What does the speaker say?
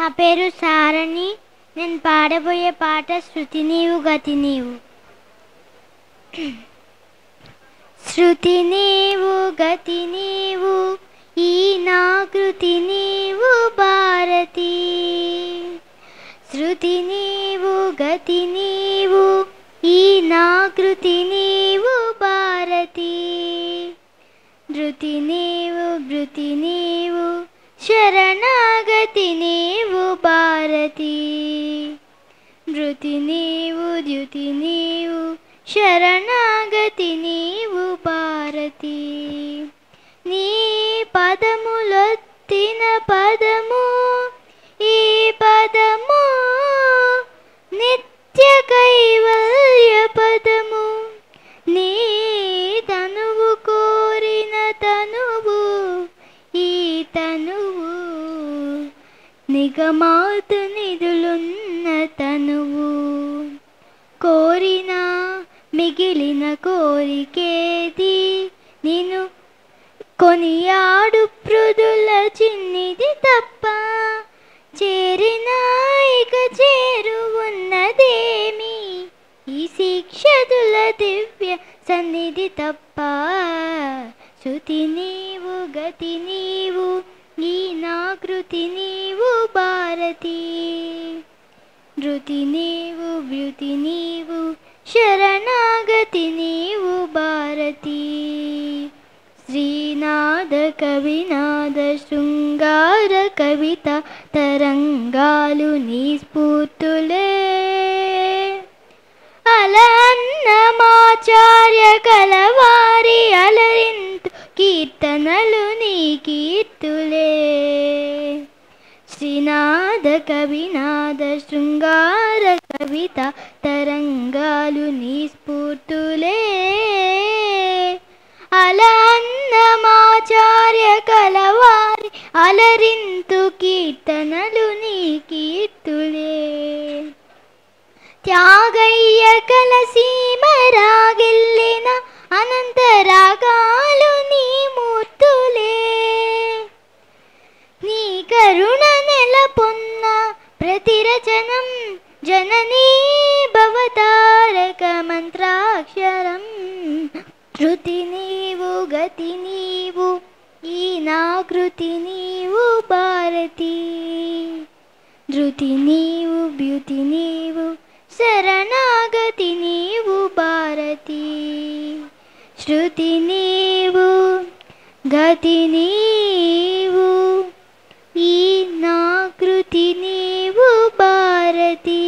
పేరు సారణి నేను పాడబోయే పాట శృతి నీవు గతి నీవు శృతి నీవు గతి నీవు ఈ నాకృతి నీవు భారతి శృతి నీవు గతి నీవు ఈ నాకృతి నీవు భారతి ధృతి నీవు భృతి నీవు శరణాగతి నీవు భారతి ధృతి నీవు ద్యుతి నీవు శరణాగతి నీవు భారతి నీ పదములొత్తిన పదము ఈ పదము నిత్య కైవల్య పదము నీ తనువు కోరిన తనువు ఈ తనువు నిగమాతు నిధులున్న తనువు కోరిన మిగిలిన కోరికేది నేను కొనియాడు పృదుల చిన్నిది తప్ప చేరిన ఇక చేరువున్నదేమి ఈ శిక్షదుల దివ్య సన్నిధి తప్ప శృతి నీవు గతి నీవు ఈ నాకృతి నీవు భారతి ధృతి నీవు వ్యుతి నీవు శరణాగతి నీవు భారతి శ్రీనాథ కవినాథ శృంగార కవిత తరంగాలు నీ స్ఫూర్తులే అలా అన్నమాచార్య కలవారి అలరింతు కీర్తనలు నీ కీర్తులే శ్రీనాథ కవినాథ శృంగార కవిత తరంగాలు నీ స్ఫూర్తులే అలా అన్నమాచార్య కలవారి అలరింతు కీర్తనలు నీ కీర్తులే త్యాగయ్య కలసీమ రాగిల్లిన అనంత రాగాలు నీ మూర్తులే నీ కరుణ నెలపొన్న ప్రతిరచనం జననీ భవతారక మంత్రాక్షరం శృతి నీవు గతి నీవు ఈ నాకృతి నీవు భారతి ధృతి నీవు బ్యూతి నీవు శరణాగతి నీవు భారతి శృతి నీవు గతి నీవు ఈ నాకృతి నీవు భారతి